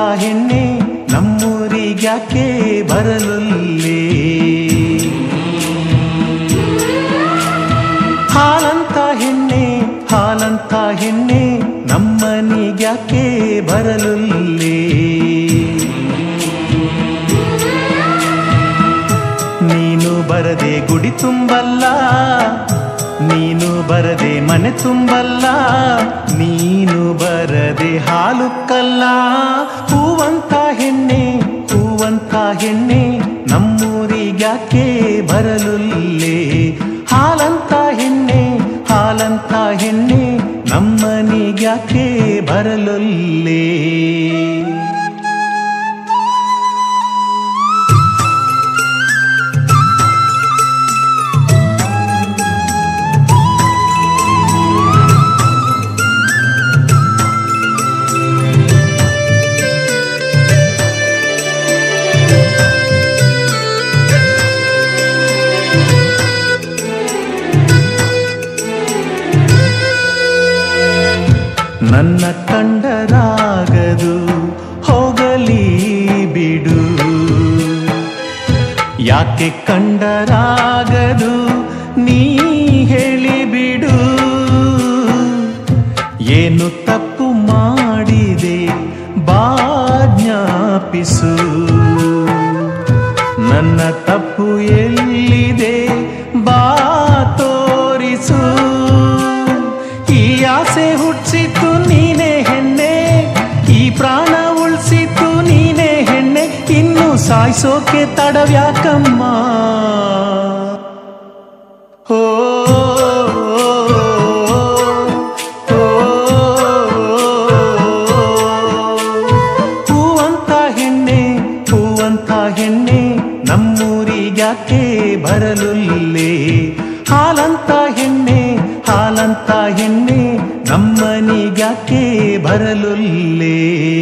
ಹೆಣ್ಣೆ ನಮ್ಮೂರಿಗ್ಯಾಕೆ ಬರಲುಲ್ಲೇ ಹಾಲಂತ ಹೆಣ್ಣೆ ಹಾಲಂತ ಹೆಣ್ಣೆ ನಮ್ಮನಿಗ್ಯಾಕೆ ಬರಲುಲ್ಲೇ ನೀನು ಬರದೆ ಗುಡಿ ತುಂಬಲ್ಲ ನೀನು ಬರದೆ ಮನೆ ತುಂಬಲ್ಲ ನೀನು ಬರದೆ ಹಾಲು ಕಲ್ಲ ಹೂವಂತ ಹೆಣ್ಣೆ ಹೂವಂತ ಹೆಣ್ಣೆ ನಮ್ಮೂರಿಗ್ಯಾಕೆ ಬರಲುಲ್ಲೇ ಹಾಲಂತ ಹೆಣ್ಣೆ ಹಾಲಂತ ಹೆಣ್ಣೆ ನಮ್ಮನಿಗ್ಯಾಕೆ ಬರಲುಲ್ಲೇ ನನ್ನ ಕಂಡರಾಗದು ಹೋಗಲಿ ಬಿಡು ಯಾಕೆ ಕಂಡರಾಗದು ನೀ ಹೇಳಿಬಿಡು ಏನು ತಪ್ಪು ಮಾಡಿದೆ ಬಾಜ್ಞಾಪಿಸು ನನ್ನ ತಪ್ಪು ಎಲ್ಲಿದೆ ಬಾ ತೋರಿಸು ಈ ಆಸೆ ಹುಟ್ಟಿಸಿತು ನೀನೇ ಹೆಣ್ಣೆ ಈ ಪ್ರಾಣ ಉಳಿಸಿತು ನೀನೇ ಹೆಣ್ಣೆ ಇನ್ನು ಸಾಯಿಸೋಕೆ ತಡವ್ಯಾಕಮ್ಮ ಓ ಹೂವಂತ ಹೆಣ್ಣೆ ಹೂವಂತ ಹೆಣ್ಣೆ ನಮ್ಮೂರಿಗ್ಯಾಕೆ ಬರಲುಲ್ಲೇ ಹಾಲಂತ ಹೆಣ್ಣೆ ಹಾಲಂತ ಹೆಣ್ಣೆ ನಮ್ಮನಿಗ್ಯಾಕೆ ಬರಲುಲ್ಲೇ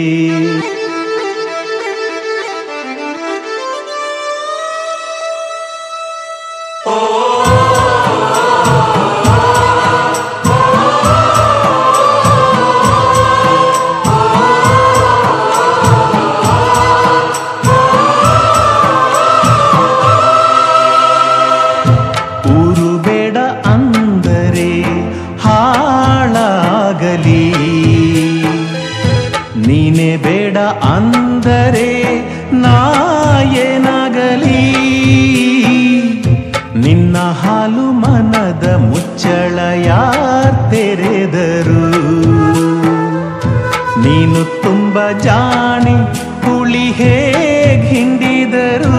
ಊರು ಬೇಡ ಅಂದರೆ ಹಾಳಾಗಲಿ ನೀನೇ ಬೇಡ ಅಂದರೆ ನಾ ಏನಾಗಲಿ ನಿನ್ನ ಹಾಲು ಮನದ ಮುಚ್ಚಳ ಯಾರ್ ತೆರೆದರು ನೀನು ತುಂಬ ಜಾಣೆ ಹುಳಿ ಹೇಗ್ ಹಿಂಡಿದರು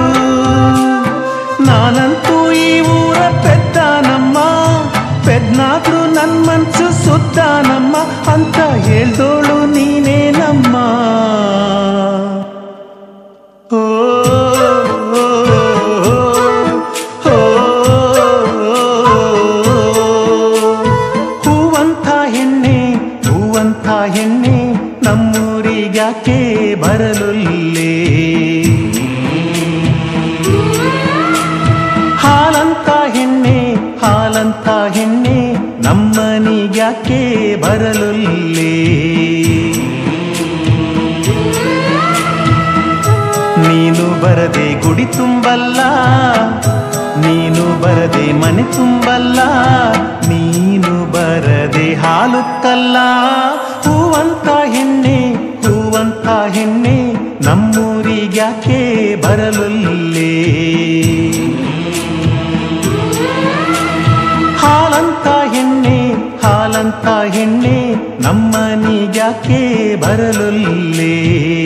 ನಾನಂತೂ ಈ ಊರ ಪೆದ್ದಾನಮ್ಮ ಪೆದ್ನಾದ್ರೂ ನನ್ ಮನ್ಸು ಸುದ್ದಾನಮ್ಮ ಅಂತ ಹೇಳ್ದೋಳು ನೀನೇ ನಮ್ಮ ಓ, ಓ, ಓ, ಹೂವಂತ ಹೆಣ್ಣೆ ಹೂವಂತ ಹೆಣ್ಣೆ ನಮ್ಮೂರಿಗ್ಯಾಕೆ ಬರಲುಲ್ಲೇ ಹಾಲಂತ ಹೆಣ್ಣೆ ಹಾಲಂತ ಹೆಣ್ಣೆ ನಮ್ಮನಿಗ್ಯಾಕೆ ಬರಲುಲ್ಲೇ ನೀನು ಬರದೆ ಗುಡಿ ತುಂಬಲ್ಲ ನೀನು ಬರದೆ ಮನೆ ತುಂಬಲ್ಲ ನೀನು ಬರದೆ ಹಾಲು ಕಲ್ಲ ಹೂವಂತ ಹೆಣ್ಣೆ ಹೂವಂತ ಹೆಣ್ಣೆ ನಮ್ಮೂರಿಗ್ಯಾಕೆ ಬರಲುಲ್ಲೇ ಹಾಲಂತ ಹೆಣ್ಣೆ ಹಾಲಂತ ಹೆಣ್ಣೆ ನಮ್ಮನಿಗ್ಯಾಕೆ ಬರಲುಲ್ಲೇ